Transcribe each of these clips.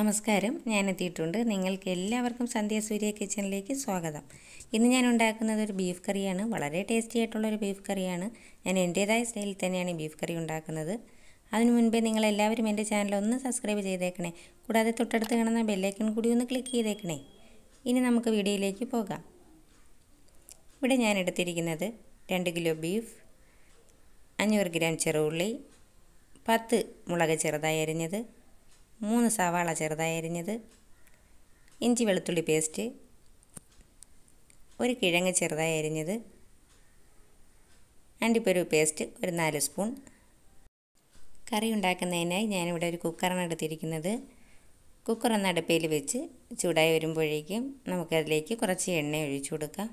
നമസ്കാരം ഞാൻ എത്തിയിട്ടുണ്ട് നിങ്ങൾക്ക് എല്ലാവർക്കും സന്ധ്യ സൂര്യ കിച്ചണിലേക്ക് സ്വാഗതം ഇന്ന് ഞാൻ ഉണ്ടാക്കുന്നത് ഒരു ബീഫ് കറിയാണ് വളരെ ടേസ്റ്റി ആയിട്ടുള്ള ഒരു ബീഫ് കറിയാണ് ഞാൻ എൻ്റേതായ സ്റ്റൈലിൽ തന്നെയാണ് ഈ ബീഫ് കറി ഉണ്ടാക്കുന്നത് അതിനു മുൻപേ നിങ്ങൾ എല്ലാവരും എൻ്റെ ചാനൽ ഒന്ന് സബ്സ്ക്രൈബ് ചെയ്തേക്കണേ കൂടാതെ തൊട്ടടുത്ത് കാണുന്ന ബെല്ലൈക്കൺ കൂടി ഒന്ന് ക്ലിക്ക് ചെയ്തേക്കണേ ഇനി നമുക്ക് വീഡിയോയിലേക്ക് പോകാം ഇവിടെ ഞാൻ എടുത്തിരിക്കുന്നത് രണ്ട് കിലോ ബീഫ് അഞ്ഞൂറ് ഗ്രാം ചെറുള്ളി പത്ത് മുളക് ചെറുതായി അരിഞ്ഞത് മൂന്ന് സവാള ചെറുതായി അരിഞ്ഞത് ഇഞ്ചി വെളുത്തുള്ളി പേസ്റ്റ് ഒരു കിഴങ്ങ് ചെറുതായി അരിഞ്ഞത് അണ്ടിപ്പരു പേസ്റ്റ് ഒരു നാല് സ്പൂൺ കറി ഉണ്ടാക്കുന്നതിനായി ഞാനിവിടെ ഒരു കുക്കറാണ് എടുത്തിരിക്കുന്നത് കുക്കർ ഒന്ന് അടുപ്പയിൽ വെച്ച് ചൂടായി വരുമ്പോഴേക്കും നമുക്കതിലേക്ക് കുറച്ച് എണ്ണ ഒഴിച്ചു കൊടുക്കാം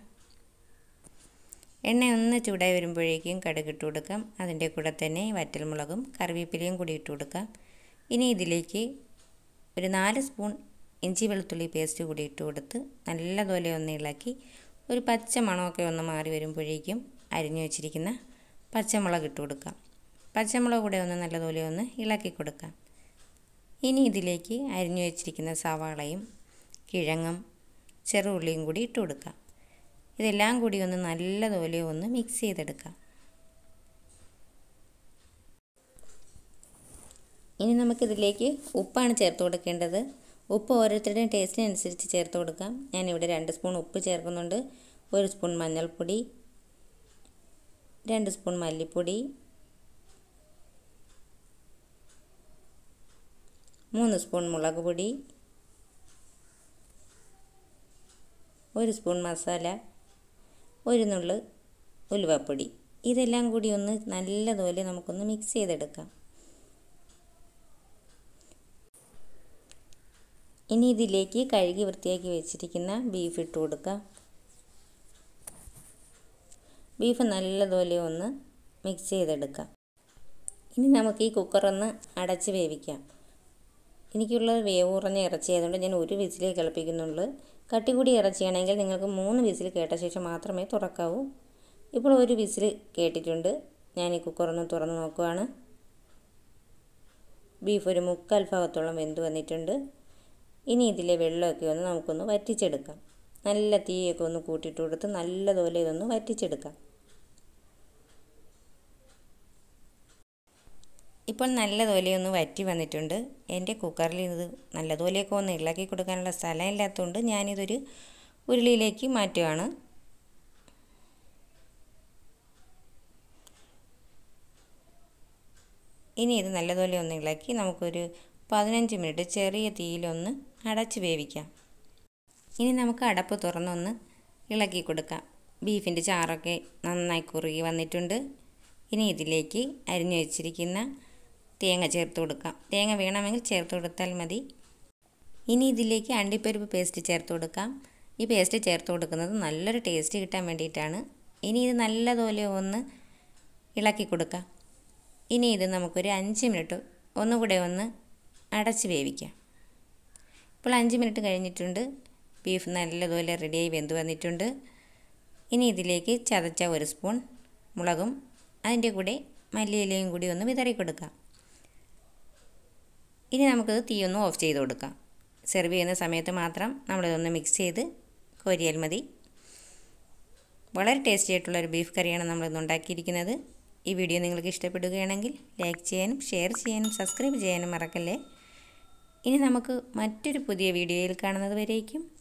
എണ്ണ ഒന്ന് ചൂടായി വരുമ്പോഴേക്കും കടുകിട്ട് കൊടുക്കാം അതിൻ്റെ കൂടെ തന്നെ വറ്റൽമുളകും കറിവേപ്പിലയും കൂടി ഇട്ട് കൊടുക്കാം ഇനി ഇതിലേക്ക് ഒരു നാല് സ്പൂൺ ഇഞ്ചി വെളുത്തുള്ളി പേസ്റ്റ് കൂടി ഇട്ട് കൊടുത്ത് നല്ലതുപോലെ ഒന്ന് ഇളക്കി ഒരു പച്ച മണമൊക്കെ ഒന്ന് മാറി വരുമ്പോഴേക്കും അരിഞ്ഞു വെച്ചിരിക്കുന്ന പച്ചമുളക് ഇട്ട് കൊടുക്കാം പച്ചമുളക് കൂടെ ഒന്ന് നല്ലതുപോലെ ഒന്ന് ഇളക്കി കൊടുക്കാം ഇനി ഇതിലേക്ക് അരിഞ്ഞു വെച്ചിരിക്കുന്ന സവാളയും കിഴങ്ങും ചെറുള്ളിയും കൂടി ഇട്ട് കൊടുക്കാം ഇതെല്ലാം കൂടി ഒന്ന് നല്ലതുപോലെ ഒന്ന് മിക്സ് ചെയ്തെടുക്കാം ഇനി നമുക്കിതിലേക്ക് ഉപ്പാണ് ചേർത്ത് കൊടുക്കേണ്ടത് ഉപ്പ് ഓരോരുത്തരുടെയും ടേസ്റ്റിനനുസരിച്ച് ചേർത്ത് കൊടുക്കാം ഞാനിവിടെ രണ്ട് സ്പൂൺ ഉപ്പ് ചേർക്കുന്നുണ്ട് ഒരു സ്പൂൺ മഞ്ഞൾപ്പൊടി രണ്ട് സ്പൂൺ മല്ലിപ്പൊടി മൂന്ന് സ്പൂൺ മുളക് പൊടി ഒരു സ്പൂൺ മസാല ഒരു നുള്ള് ഉലുവപ്പൊടി ഇതെല്ലാം കൂടി ഒന്ന് നല്ലതുപോലെ നമുക്കൊന്ന് മിക്സ് ചെയ്തെടുക്കാം ഇനി ഇതിലേക്ക് കഴുകി വൃത്തിയാക്കി വെച്ചിരിക്കുന്ന ബീഫ് ഇട്ട് കൊടുക്കാം ബീഫ് നല്ലതുപോലെ ഒന്ന് മിക്സ് ചെയ്തെടുക്കാം ഇനി നമുക്ക് ഈ കുക്കറൊന്ന് അടച്ച് വേവിക്കാം എനിക്കുള്ളത് വേവ് കുറഞ്ഞ ഇറച്ചി ആയതുകൊണ്ട് ഞാൻ ഒരു വിസിലേ കളിപ്പിക്കുന്നുള്ളൂ കട്ടി കൂടി ഇറച്ചിയാണെങ്കിൽ നിങ്ങൾക്ക് മൂന്ന് വിസിൽ കേട്ട ശേഷം മാത്രമേ തുറക്കാവൂ ഇപ്പോൾ ഒരു വിസിൽ കേട്ടിട്ടുണ്ട് ഞാൻ ഈ കുക്കറൊന്ന് തുറന്ന് നോക്കുവാണ് ബീഫ് ഒരു മുക്കാൽ ഭാഗത്തോളം വെന്ത് വന്നിട്ടുണ്ട് ഇനി ഇതിലെ വെള്ളമൊക്കെ ഒന്ന് നമുക്കൊന്ന് വറ്റിച്ചെടുക്കാം നല്ല തീയൊക്കെ ഒന്ന് കൂട്ടിയിട്ട് കൊടുത്ത് നല്ലതുപോലെ ഇതൊന്ന് വറ്റിച്ചെടുക്കാം ഇപ്പോൾ നല്ലതുപോലെ ഒന്ന് വറ്റി വന്നിട്ടുണ്ട് എൻ്റെ കുക്കറിൽ ഇത് നല്ലതുപോലെയൊക്കെ ഒന്ന് ഇളക്കി കൊടുക്കാനുള്ള സ്ഥലമില്ലാത്തതുകൊണ്ട് ഞാനിതൊരു ഉരുളിയിലേക്ക് മാറ്റുകയാണ് ഇനി ഇത് നല്ലതുപോലെ ഒന്ന് ഇളക്കി നമുക്കൊരു പതിനഞ്ച് മിനിറ്റ് ചെറിയ തീയിലൊന്ന് അടച്ച് വേവിക്കാം ഇനി നമുക്ക് അടപ്പ് തുറന്നൊന്ന് ഇളക്കി കൊടുക്കാം ബീഫിൻ്റെ ചാറൊക്കെ നന്നായി കുറുകി വന്നിട്ടുണ്ട് ഇനി ഇതിലേക്ക് അരിഞ്ഞു വെച്ചിരിക്കുന്ന തേങ്ങ ചേർത്ത് കൊടുക്കാം തേങ്ങ വേണമെങ്കിൽ ചേർത്ത് കൊടുത്താൽ മതി ഇനി ഇതിലേക്ക് അണ്ടിപ്പരിപ്പ് പേസ്റ്റ് ചേർത്ത് കൊടുക്കാം ഈ പേസ്റ്റ് ചേർത്ത് കൊടുക്കുന്നത് നല്ലൊരു ടേസ്റ്റ് കിട്ടാൻ വേണ്ടിയിട്ടാണ് ഇനി ഇത് നല്ലതുപോലെ ഒന്ന് ഇളക്കി കൊടുക്കാം ഇനി ഇത് നമുക്കൊരു അഞ്ച് മിനിറ്റ് ഒന്നുകൂടെ ഒന്ന് അടച്ച് വേവിക്കാം ഇപ്പോൾ അഞ്ച് മിനിറ്റ് കഴിഞ്ഞിട്ടുണ്ട് ബീഫ് നല്ലതുപോലെ റെഡിയായി വെന്ത് വന്നിട്ടുണ്ട് ഇനി ഇതിലേക്ക് ചതച്ച ഒരു സ്പൂൺ മുളകും അതിൻ്റെ കൂടെ മല്ലിയിലയും കൂടി ഒന്ന് വിതറി കൊടുക്കാം ഇനി നമുക്കത് തീ ഒന്ന് ഓഫ് ചെയ്ത് കൊടുക്കാം സെർവ് ചെയ്യുന്ന സമയത്ത് മാത്രം നമ്മളിതൊന്ന് മിക്സ് ചെയ്ത് കോരിയാൽ മതി വളരെ ടേസ്റ്റി ആയിട്ടുള്ള ഒരു ബീഫ് കറിയാണ് നമ്മളിന്ന് ഉണ്ടാക്കിയിരിക്കുന്നത് ഈ വീഡിയോ നിങ്ങൾക്ക് ഇഷ്ടപ്പെടുകയാണെങ്കിൽ ലൈക്ക് ചെയ്യാനും ഷെയർ ചെയ്യാനും സബ്സ്ക്രൈബ് ചെയ്യാനും മറക്കല്ലേ ഇനി നമുക്ക് മറ്റൊരു പുതിയ വീഡിയോയിൽ കാണുന്നത് വരേക്കും